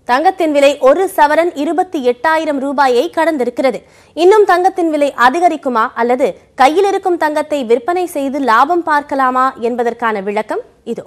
தங்கத்தின் விலை ஒரு சவரன் இருபத்தி எட்டாயிரம் ரூபாயை கடந்திருக்கிறது இன்னும் தங்கத்தின் விலை அதிகரிக்குமா அல்லது கையில் இருக்கும் தங்கத்தை விற்பனை செய்து லாபம் பார்க்கலாமா என்பதற்கான விளக்கம் இதோ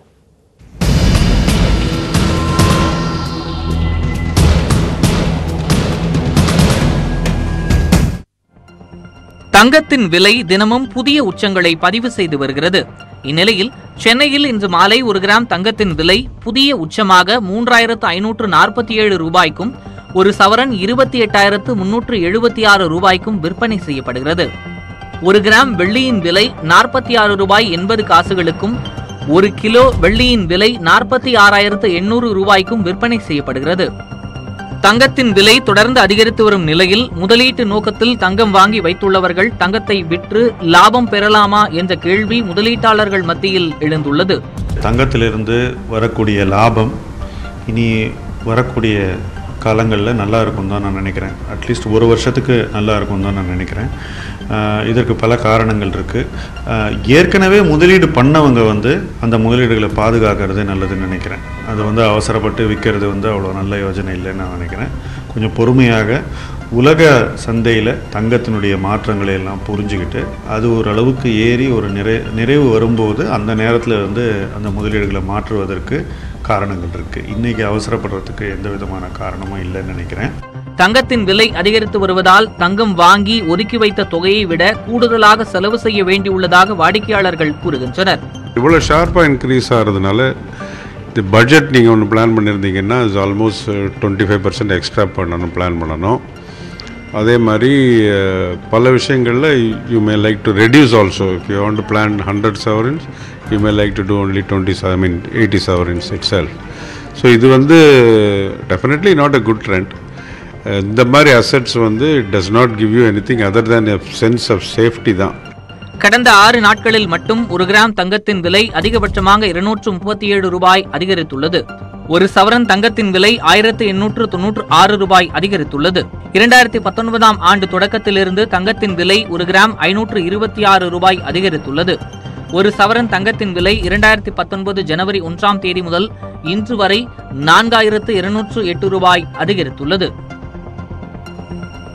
தங்கத்தின் விலை தினமும் புதிய உச்சங்களை பதிவு செய்து வருகிறது இந்நிலையில் சென்னையில் இன்று மாலை ஒரு கிராம் தங்கத்தின் விலை புதிய உச்சமாக மூன்றாயிரத்து ஐநூற்று நாற்பத்தி ஏழு ரூபாய்க்கும் ஒரு சவரன் இருபத்தி எட்டாயிரத்து முன்னூற்று எழுபத்தி ஆறு ரூபாய்க்கும் விற்பனை செய்யப்படுகிறது ஒரு கிராம் வெள்ளியின் விலை நாற்பத்தி ஆறு ரூபாய் எண்பது காசுகளுக்கும் ஒரு கிலோ வெள்ளியின் விலை நாற்பத்தி ஆறாயிரத்து எண்ணூறு ரூபாய்க்கும் விற்பனை செய்யப்படுகிறது தங்கத்தின் விலை தொடர்ந்து அதிகரித்து வரும் நிலையில் முதலீட்டு நோக்கத்தில் தங்கம் வாங்கி வைத்துள்ளவர்கள் தங்கத்தை விற்று லாபம் பெறலாமா என்ற கேள்வி முதலீட்டாளர்கள் மத்தியில் எழுந்துள்ளது தங்கத்திலிருந்து வரக்கூடிய லாபம் இனி வரக்கூடிய காலங்களில் நல்லா இருக்கும் தான் நான் நினைக்கிறேன் அட்லீஸ்ட் ஒரு வருஷத்துக்கு நல்லா இருக்கும் தான் நான் நினைக்கிறேன் ஆஹ் இதற்கு பல காரணங்கள் இருக்குது ஏற்கனவே முதலீடு பண்ணவங்க வந்து அந்த முதலீடுகளை பாதுகாக்கிறது நல்லதுன்னு நினைக்கிறேன் அது வந்து அவசரப்பட்டு விற்கிறது வந்து அவ்வளோ நல்ல யோஜனை இல்லைன்னு நான் நினைக்கிறேன் கொஞ்சம் பொறுமையாக உலக சந்தையில் தங்கத்தினுடைய மாற்றங்களை எல்லாம் புரிஞ்சுக்கிட்டு அது ஓரளவுக்கு ஏறி ஒரு நிறை நிறைவு வரும்போது அந்த நேரத்தில் வந்து அந்த முதலீடுகளை மாற்றுவதற்கு காரணங்கள் இருக்குது இன்றைக்கி அவசரப்படுறதுக்கு எந்த விதமான காரணமும் இல்லைன்னு நினைக்கிறேன் தங்கத்தின் விலை அதிகரித்து வருவதால் தங்கம் வாங்கி ஒதுக்கி வைத்த தொகையை விட கூடுதலாக செலவு செய்ய வேண்டியுள்ளதாக வாடிக்கையாளர்கள் கூறுகின்றனர் இவ்வளோ ஷார்ப்பாக இன்க்ரீஸ் ஆகிறதுனால இந்த பட்ஜெட் நீங்கள் ஒன்று பிளான் பண்ணியிருந்தீங்கன்னா it's almost twenty five percent extra பண்ணணும் பிளான் பண்ணணும் அதே மாதிரி அஹ், பல விஷயங்களில் you may like to reduce also if you want to plan hundred sovereigns you may like to do only twenty I mean eighty sovereigns itself so இது வந்து definitely not a good trend இந்த மாதிரி assets வந்து it does not give you anything other than a sense of safety தான் கடந்த ஆறு நாட்களில் மட்டும் ஒரு கிராம் தங்கத்தின் விலை அதிகபட்சமாக இருநூற்று முப்பத்தி ஏழு ரூபாய் அதிகரித்துள்ளது ஒரு சவரன் தங்கத்தின் விலை ஆயிரத்து எண்ணூற்று தொன்னூற்று ஆறு ரூபாய் அதிகரித்துள்ளது இரண்டாயிரத்தி பத்தொன்பதாம் ஆண்டு தொடக்கத்திலிருந்து தங்கத்தின் விலை ஒரு கிராம் ஐநூற்று இருபத்தி ஆறு ரூபாய் அதிகரித்துள்ளது ஒரு சவரன் தங்கத்தின் விலை இரண்டாயிரத்தி பத்தொன்பது ஜனவரி ஒன்றாம் தேதி முதல் இன்று வரை நான்காயிரத்து இருநூற்று எட்டு ரூபாய் அதிகரித்துள்ளது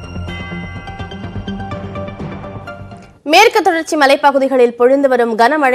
மேற்கு தொடர்ச்சி மலைப்பகுதிகளில் பொழிந்து வரும் கனமழை